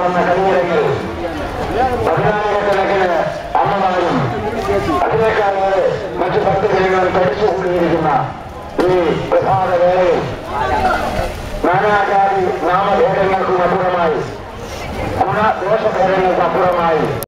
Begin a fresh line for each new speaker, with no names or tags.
നടന്ന കളിയിടങ്ങൾ പതിനായിരക്കണക്കിന് അമ്മമാരും അതിനേക്കാളേറെ മറ്റു പത്ത് ജനങ്ങളും തടിച്ചുകൂടിയിരിക്കുന്ന ഈ പ്രഭാത വേളയിൽ നാനാജാതി നാമഭേദങ്ങൾക്കും അപ്പുറമായി ഗുണദോഷഭേദങ്ങൾക്കും അപ്പുറമായി